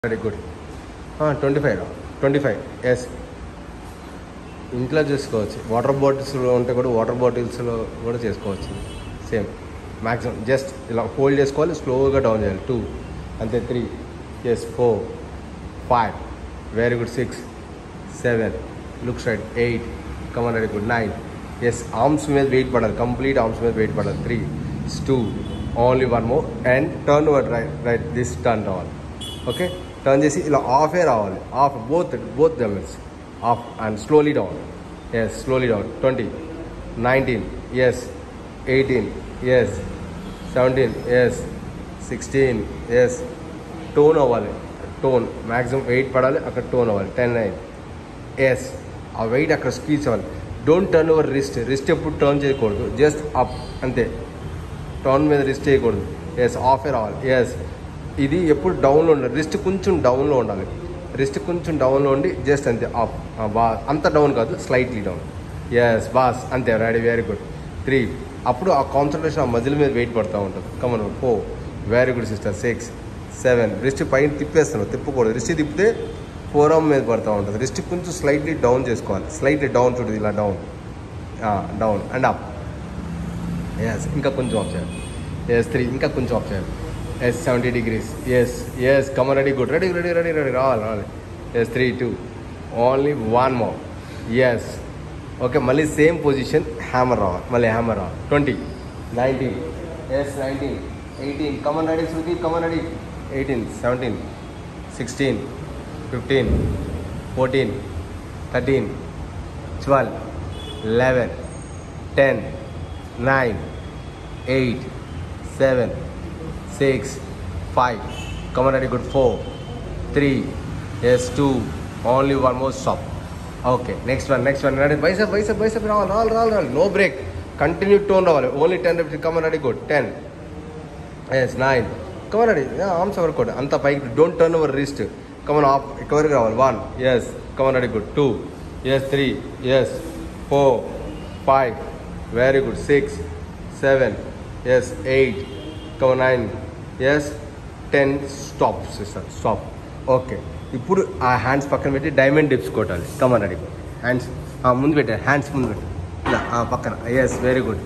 Very good twenty five twenty five yes ఇంట్లో చేసుకోవచ్చు water బాటిల్స్లో ఉంటే కూడా వాటర్ బాటిల్స్లో కూడా చేసుకోవచ్చు సేమ్ మ్యాక్సిమం జస్ట్ ఇలా హోల్డ్ చేసుకోవాలి స్లోగా డౌన్ చేయాలి టూ అంతే three yes four five very good six seven looks right eight come on very good nine yes arms మీద వెయిట్ పడాలి కంప్లీట్ ఆర్మ్స్ మీద వెయిట్ పడాలి three two only one more and turn word right right this turn రావాలి okay turn చేసి ఇలా ఆఫే రావాలి half both both doubles half and slowly down yes slowly down twenty nineteen yes eighteen yes seventeen yes sixteen yes tone అవ్వాలి tone maximum weight పడాలి అక్కడ tone అవ్వాలి ten nine yes ఆ వెయిట్ అక్కడ స్క్వీజ్ అవ్వాలి don't turn over wrist wrist ఎప్పుడు turn చేయకూడదు just up అంతే టర్న్ మీద రిస్ట్ చేయకూడదు ఎస్ ఆఫే రావాలి ఎస్ ఇది ఎప్పుడు డౌన్లో ఉండాలి రిస్ట్ కొంచెం డౌన్లో ఉండాలి రిస్ట్ కొంచెం డౌన్లో ఉండి జస్ట్ అంతే అప్ బా అంత డౌన్ కాదు స్లైట్లీ డౌన్ ఎస్ బాస్ అంతే రెడీ వెరీ గుడ్ త్రీ అప్పుడు ఆ కాన్సన్ట్రేషన్ ఆ మజిల్ మీద వెయిట్ పడుతూ ఉంటుంది come on four very good sister six seven wrist పైన తిప్పేస్తున్నావు తిప్పకూడదు రిస్ట్ తిప్పితే ఫోర్ ఆర్మ్ మీద పడుతూ ఉంటుంది రిస్ట్ కొంచెం స్లైట్లీ డౌన్ చేసుకోవాలి స్లైట్లీ డౌన్ చూడదు ఇలా down down and up yes ఇంకా కొంచెం ఆఫ్ చేయాలి ఎస్ త్రీ ఇంకా కొంచెం ఆఫ్ చేయాలి yes seventy degrees yes yes come on ready good ready ready ready ready రావాలి రావాలి yes three two only one more yes okay మళ్ళీ సేమ్ పొజిషన్ హ్యామర్ రావాలి మళ్ళీ హ్యామర్ రావాలి twenty nineteen yes nineteen eighteen come on ready Shruti come on ready eighteen seventeen sixteen fifteen fourteen thirteen twelve eleven ten nine eight seven six five come on ready good four three yes two only one more stop okay next one next one ready bicep bicep bicep రావాలి రావాలి రావాలి రావాలి no break continue tone రావాలి only ten repeat come on ready good ten yes nine come on ready arms ఎవరు కూడా అంత పైకి don't turn over wrist come on half వరకు రావాలి one yes come on ready good two yes three yes four five very good six seven yes eight come on nine yes ten stop sister stop okay ఇప్పుడు ఆ hands పక్కన పెట్టి diamond dips కొట్టాలి come on ready hands ముందు పెట్టారు hands ముందు పెట్టి ఇలా ఆ, పక్కన ఎస్ వెరీ గుడ్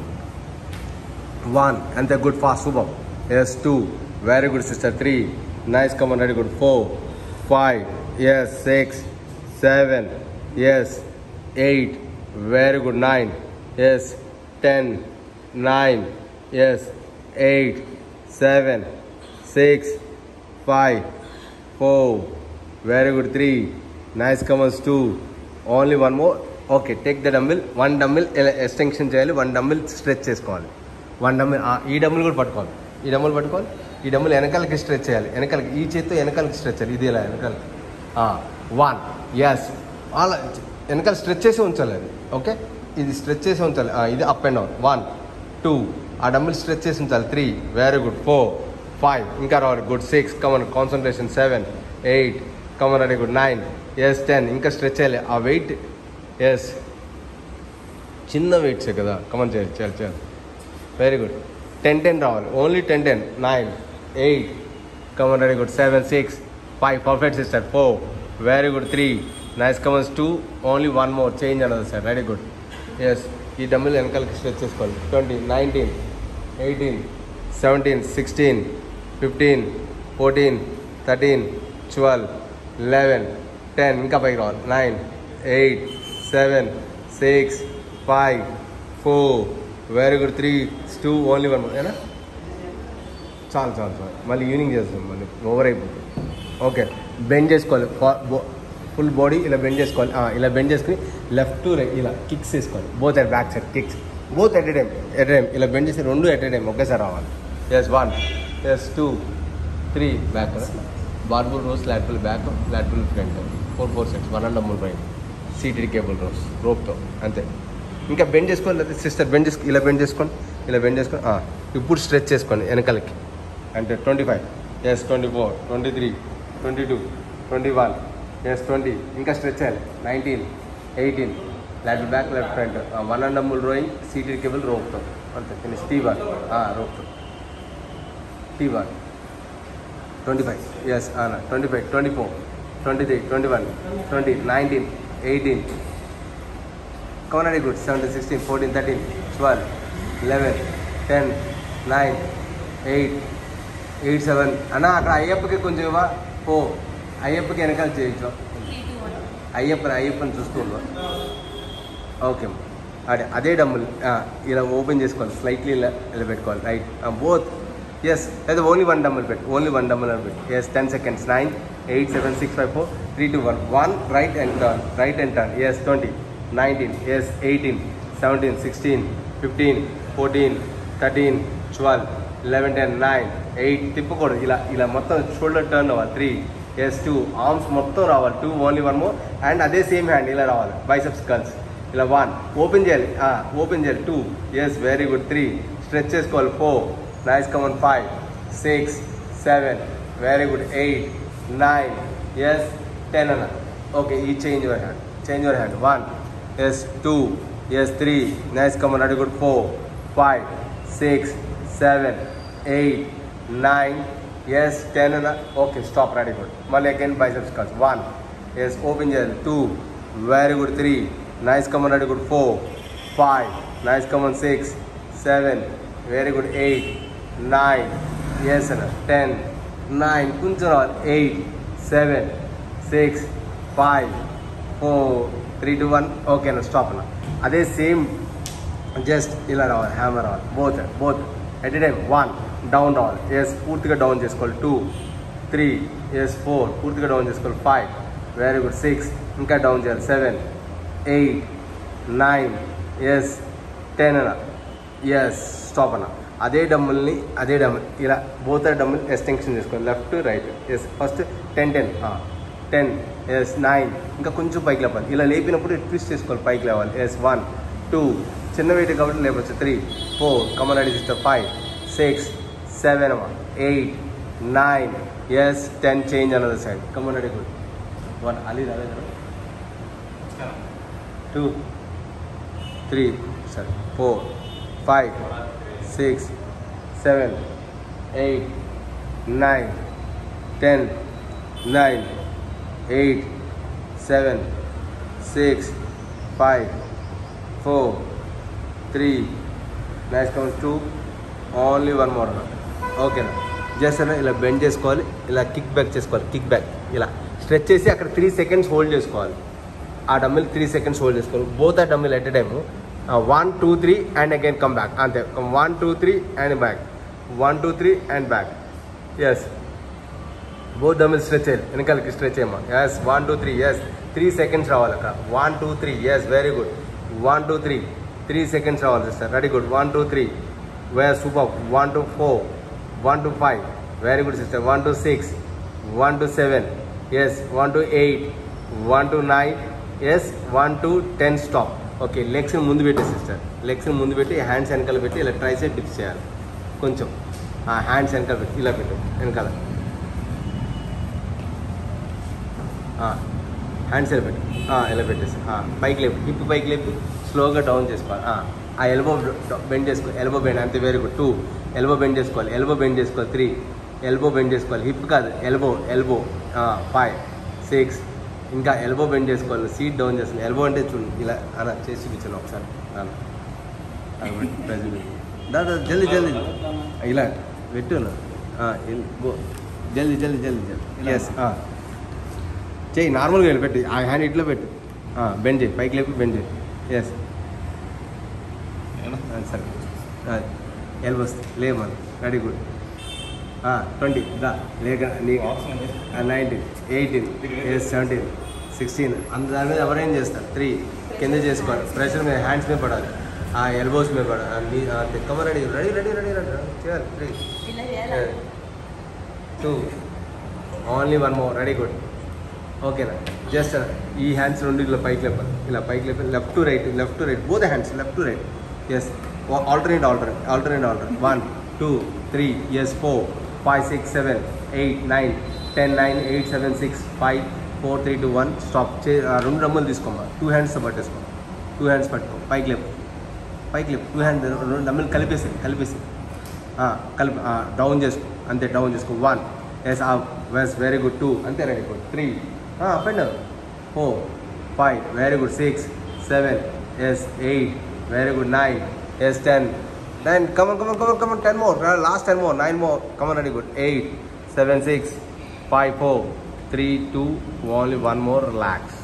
వన్ అంతే good fast super yes two very good sister three nice come on very good four five yes six seven yes eight very good nine yes ten nine yes eight seven six five four very good three nice come on two only one more okay take the dumbbell one dumbbell extension చేయాలి one డమ్మిల్ stretch చేసుకోవాలి one dumbbell ఈ dumbbell కూడా పట్టుకోవాలి ఈ డమ్మిల్ పట్టుకోవాలి ఈ dumbbell వెనకాలకి stretch చేయాలి వెనకాలకి ఈ చేత్తో వెనకాలకి స్ట్రెచ్ చేయాలి ఇది ఇలా వెనకాలకి వన్ ఎస్ అలా వెనకాల స్ట్రెచ్ చేసి ఉంచాలి అది ఓకే ఇది స్ట్రెచ్ చేసి ఉంచాలి ఆ, ఇది up and down one two ఆ డమ్మిల్ స్ట్రెచ్ చేసి ఉంచాలి three very good four five ఇంకా రావాలి good six come on concentration seven eight come on ready good nine yes ten ఇంకా స్ట్రెచ్ చేయాలి ఆ వెయిట్ ఎస్ చిన్న వెయిట్సే కదా కమన్ చేయాలి చేయాలి చేయాలి వెరీ గుడ్ టెన్ టెన్ రావాలి only ten ten nine eight come on ready good seven six five perfect sister four very good three nice come on two only one more change అన్నది sir very good yes ఈ dumbbell వెనకాలకి stretch చేసుకోవాలి twenty nineteen eighteen seventeen sixteen fifteen fourteen thirteen twelve eleven ten ఇంకా పైకి రావాలి nine eight seven six five four very good three two only one ఏనా చాలు చాలు చాలు మళ్ళీ ఈవినింగ్ చేస్తాం మళ్ళీ ఓవర్ అయిపోతుంది ఓకే బెండ్ చేసుకోవాలి ఫుల్ బాడీ ఇలా బెండ్ చేసుకోవాలి ఆ, ఇలా బెండ్ చేసుకుని లెఫ్ట్ టు రైట్ ఇలా కిక్స్ వేసుకోవాలి both at back side kicks both at a time at time ఇలా బెండ్ చేసి రెండు ఎట్ ఎ టైం ఒకేసారి రావాలి yes one yes two three back barbell rows lat pull back lat pull front four four sets one and మూడు పైన seated cable rose రోప్తో అంతే ఇంకా bend చేసుకోవాలి లేదా సిస్టర్ బెండ్ చేసుకో ఇలా బెండ్ చేసుకోండి ఇలా బెండ్ చేసుకొని ఆ, ఇప్పుడు స్ట్రెచ్ చేసుకోండి వెనకాలకి అంటే twenty five yes twenty four twenty three twenty two twenty one yes twenty ఇంకా స్ట్రెచ్ చేయాలి nineteen eighteen left back left front one and మూడు రోయింగ్ సీటెడ్ కేబుల్ రోప్తో అంతే ఫినిష్ టీ బార్ రోప్తో T bar twenty five yes అన్న twenty five twenty four twenty three twenty one twenty nineteen eighteen come on very good seventeen sixteen fourteen thirteen twelve eleven ten nine eight eight seven అన్న అక్కడ అయ్యప్పకి కొంచెం ఇవ్వ పో అయ్యప్పకి వెనకాల చేయించు అయ్యప్పని అయ్యప్పని చూస్తుందో okay అమ్మ. అదే అదే డమ్ములు ఆ, ఇలా ఓపెన్ చేసుకోవాలి స్లైట్లీ ఇలా ఇలా పెట్టుకోవాలి రైట్ బోత్ ఎస్ లేదా ఓన్లీ వన్ డమ్మల్ పెట్టు ఓన్లీ వన్ డమ్మల్ అని పెట్టు yes ten seconds nine eight seven six five four three two one one right and turn right and turn yes twenty nineteen yes eighteen seventeen sixteen fifteen fourteen thirteen twelve eleven ten nine eight తిప్పకూడదు ఇలా ఇలా మొత్తం shoulder turn అవ్వాలి three yes two arms మొత్తం రావాలి two only one more and అదే same hand ఇలా రావాలి బైసెప్స్ కల్స్ ఇలా వన్ ఓపెన్ చేయాలి ఓపెన్ చేయాలి two yes very good three stretch చేసుకోవాలి four nice come on five six seven very good eight nine yes ten అన్న ఓకే ఈ change your hand change your hand one yes two yes three nice come on very good four five six seven eight nine yes ten అన్న okay stop ready good మళ్ళీ again biceps curls one yes open చేయాలి two very good three nice come on ready good four five nice come on six seven very good eight nine yes అన్న ten nine కొంచెం రావాలి eight seven six five four three two one okay అన్న stop అన్న అదే same just ఇలా రావాలి hammer రావాలి both both at time one down రావాలి ఎస్ పూర్తిగా డౌన్ చేసుకోవాలి టూ త్రీ ఎస్ ఫోర్ పూర్తిగా డౌన్ చేసుకోవాలి ఫైవ్ వెరీ గుడ్ సిక్స్ ఇంకా డౌన్ చేయాలి seven eight nine yes ten అన్న ఎస్ స్టాప్ అన్న అదే డమ్ముల్ని అదే డమ్ముల్ ఇలా బోత్ డమ్ముల్ ఎక్స్టెన్షన్ చేసుకోవాలి left right yes first ten ten ten yes nine ఇంకా కొంచెం పైకి లేపాలి ఇలా లేపినప్పుడు ట్విస్ట్ చేసుకోవాలి పైకి లేవాలి ఎస్ వన్ టూ చిన్న వెయిట్ కాబట్టి లేపచ్చు three four come on ready sister five six seven eight nine yes ten change another side come on ready good one అలీ రాలే టూ త్రీ సరే four five six seven eight nine ten nine eight seven six five four three next comes two only one more ఓకేనా just అన్న ఇలా bend చేసుకోవాలి ఇలా kick back చేసుకోవాలి kick back ఇలా స్ట్రెచ్ చేసి అక్కడ త్రీ సెకండ్స్ హోల్డ్ చేసుకోవాలి ఆ డమ్మిల్ త్రీ సెకండ్స్ హోల్డ్ చేసుకోవాలి బోత్ ఆ dumbbell at a time one two three and again come back అంతే one two three and back one two three and back yes both dumbbell stretch చేయాలి వెనకాలకి stretch చేయమ్మా yes one two three yes three seconds రావాలి అక్కడ one two three yes very good one two three three seconds రావాలి sister ready good one two three wear super one two four one two five very good sister one two six one two seven yes one two eight one two nine yes one two ten stop okay లెగ్స్ని ముందు పెట్టి sister లెగ్స్ని ముందు పెట్టి hands వెనకాల పెట్టి ఇలా try side dips చేయాలి కొంచెం హ్యాండ్స్ వెనకాల పెట్టి ఇలా పెట్టు వెనకాల హ్యాండ్స్ ఇలా పెట్టు ఆ, ఇలా పెట్టేసి ఆ, పైకి లేపు హిప్ పైకి లేపి స్లోగా డౌన్ చేసుకోవాలి ఆ, ఆ ఎల్బో బెండ్ చేసుకో ఎల్బో బెండ్ అంతే very good two elbow bend చేసుకోవాలి ఎల్బో బెండ్ చేసుకోవాలి త్రీ ఎల్బో బెండ్ చేసుకోవాలి హిప్ కాదు ఎల్బో ఎల్బో ఫైవ్ సిక్స్ ఇంకా ఎల్బో బెండ్ చేసుకోవాలి సీట్ డౌన్ చేసుకోవాలి ఎల్బో అంటే చూడు ఇలా అలా చేసి చూపించాను ఒకసారి అలా అలా పెట్టు, ప్రెస్ పెట్టు. దా దా, జల్దీ జల్దీ ఇలా పెట్టు నా. ఆ, ఎల్బో జల్దీ జల్దీ జల్దీ జల్దీ ఎస్ చెయ్యి నార్మల్గా వెళ్ళి పెట్టి ఆ హ్యాండ్ ఇట్లా పెట్టు బెండ్ చేయి పైకి లేపి బెండ్ చేయి ఎస్ సరే ఎల్బోస్ లేమని రెడీ గుడ్ ట్వంటీ దా లేక నీ nineteen eighteen yes seventeen sixteen అంత దాని మీద ఎవరైనా చేస్తారు త్రీ కింద చేసుకోవాలి ప్రెషర్ మీద హ్యాండ్స్ మీద పడాలి ఆ ఎల్బోస్ మీద పడాలి నీ కమర్ ready ready ready ready ready చేయాలి త్రీ ఇలా చేయాలి two only one more ready good ఓకేనా జస్ట్ ఈ హ్యాండ్స్ రెండు ఇలా పైకి లేపాలి ఇలా పైకి లేపాలి left to right left to right both hands left to right yes alternate alternate alternate alternate one two three yes four five six seven eight nine ten nine eight seven six five four three two one stop చే ఆ, రెండు రమ్మలు తీసుకోమా two hands పట్టేసుకో two hands పట్టుకో పైకి లేపు పైకి లేపు టూ హ్యాండ్ రెండు డమ్మలు కలిపేసి కలిపేసి ఆ, కలిపి డౌన్ చేసుకో అంతే డౌన్ చేసుకో one yes up yes very good two అంతే ready good three up and four five very good six seven yes eight very good nine yes ten nine come on come on come on come on ten more last ten more nine more come on ready good eight seven six five four three two only one more relax